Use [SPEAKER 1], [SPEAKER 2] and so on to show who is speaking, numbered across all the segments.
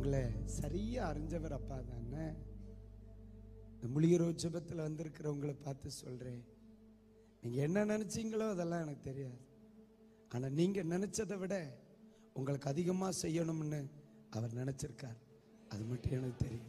[SPEAKER 1] உங்களை சரியா அறிஞ்சவர் அப்பா தானே இந்த முழிகிற ஜெபத்தில் வந்திருக்கிறவங்களை பார்த்து சொல்றேன் நீங்க என்ன நினைச்சீங்களோ அதெல்லாம் எனக்கு தெரியாது ஆனா நீங்க நினைச்சதை விட உங்களுக்கு அதிகமா செய்யணும்னு அவர் நினைச்சிருக்கார் அது மட்டும் எனக்கு தெரியும்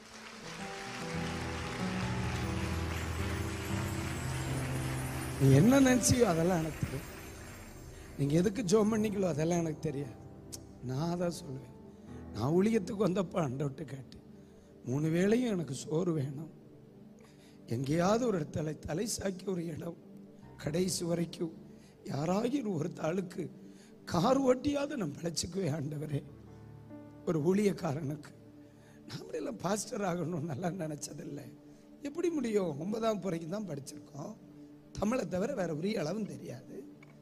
[SPEAKER 1] நீ என்ன நினைச்சியோ அதெல்லாம் எனக்கு தெரியும் நீங்க எதுக்கு ஜோம் பண்ணீங்களோ அதெல்லாம் எனக்கு தெரியாது நான் தான் சொல்லுவேன் நான் ஊழியத்துக்கு வந்தப்போ அண்டவிட்டு கேட்டு மூணு வேளையும் எனக்கு சோறு வேணும் எங்கேயாவது ஒரு இடத்துல தலை சாக்கி ஒரு இடம் கடைசி வரைக்கும் யாராகிலும் ஒரு தாளுக்கு கார் ஓட்டியாவது நான் பிழைச்சிக்குவேன் ஆண்டவரே ஒரு ஊழியக்காரனுக்கு நாமளெல்லாம் பாஸ்டர் ஆகணும்னு நல்லா நினைச்சதில்லை எப்படி முடியும் ஒன்பதாம் வரைக்கும் தான் படிச்சிருக்கோம் தமிழை தவிர வேற உரிய அளவும் தெரியாது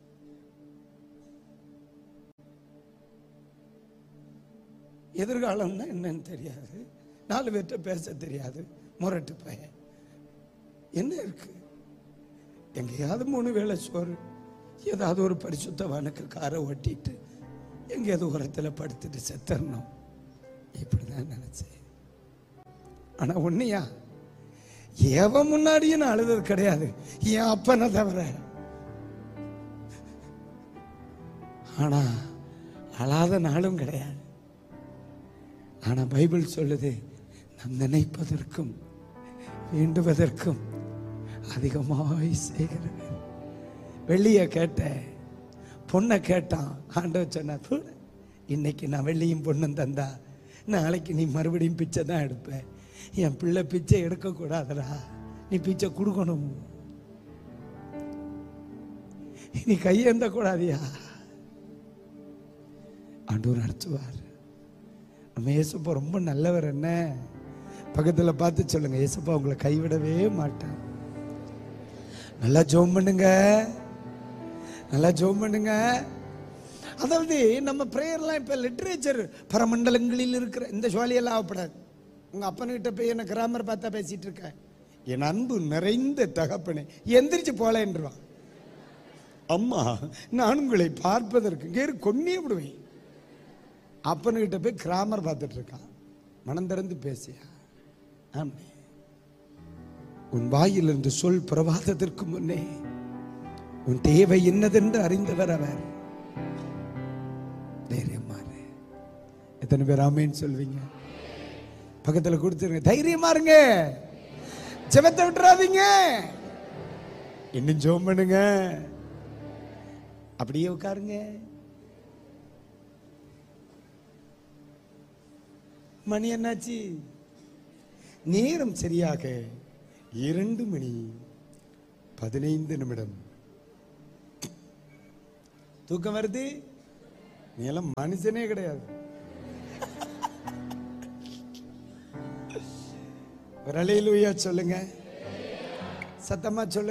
[SPEAKER 1] எதிர்காலம்னா என்னன்னு தெரியாது நாலு பேர்கிட்ட பேச தெரியாது முரட்டு பையன் என்ன இருக்கு எங்கேயாவது மூணு வேளை சோறு ஏதாவது ஒரு பரிசுத்தவானுக்கு காரை ஓட்டிட்டு எங்கேயாவது உரத்தில் படுத்துட்டு செத்தரணும் இப்படிதான் நினைச்சேன் ஆனா உன்னையா எவன் முன்னாடியும் நான் அழுதது கிடையாது என் அப்பனை தவிர ஆனா அழாத நாளும் கிடையாது ஆனா பைபிள் சொல்லுது நாம் நினைப்பதற்கும் வேண்டுவதற்கும் அதிகமாய் செய்கிறவர் வெள்ளிய கேட்டேன் பொண்ணை கேட்டான் ஆண்டவர் சொன்னா "போடு, இன்னைக்கு நான் வெள்ளியும் பொண்ணும் தந்தா நாளைக்கு நீ மறுபடியும் பிச்சை தான் எடுப்ப என் பிள்ளை பிச்சை எடுக்கக்கூடாதுடா நீ பிச்சை கொடுக்கணும் நீ கையேந்த கூடாதியா ஆண்டவர் நடத்துவார் நம்ம ஏசப்பா ரொம்ப நல்லவர் என்ன பக்கத்துல பார்த்து சொல்லுங்க ஏசப்பா உங்களை கைவிடவே மாட்டேன் நல்லா ஜோம் பண்ணுங்க நல்லா ஜோம் பண்ணுங்க அதாவது நம்ம பிரேயர்லாம் இப்ப லிட்ரேச்சர் பரமண்டலங்களில் இருக்கிற இந்த சுவாலியெல்லாம் ஆகப்படாது உங்க அப்பனுக்கிட்ட போய் என்ன கிராமர் பார்த்தா பேசிட்டு இருக்க என் அன்பு நிறைந்த தகப்பனே எந்திரிச்சு போலேன்றான் அம்மா நான் உங்களை பார்ப்பதற்கு கேறு கொன்னே விடுவேன் அப்பனுக்கிட்ட போய் கிராமர் பார்த்துட்டு இருக்கான் மனம் திறந்து பேசியா ஆமே உன் வாயிலிருந்து சொல் பிரவாதத்திற்கு முன்னே உன் தேவை என்னதென்று அறிந்தவர் அவர் தைரியமாறு எத்தனை பேர் ஆமேன்னு சொல்வீங்க பக்கத்துல கொடுத்துருங்க தைரியமா இருங்க ஜெபத்தை விட்டுறாதீங்க இன்னும் ஜோம் பண்ணுங்க அப்படியே உட்காருங்க மணி என்னாச்சு நேரம் சரியாக இரண்டு மணி பதினைந்து நிமிடம் தூக்கம் வருது நீ எல்லாம் மனுஷனே கிடையாது ஒரு அலையிலுயா சொல்லுங்க சத்தமா சொல்லுங்க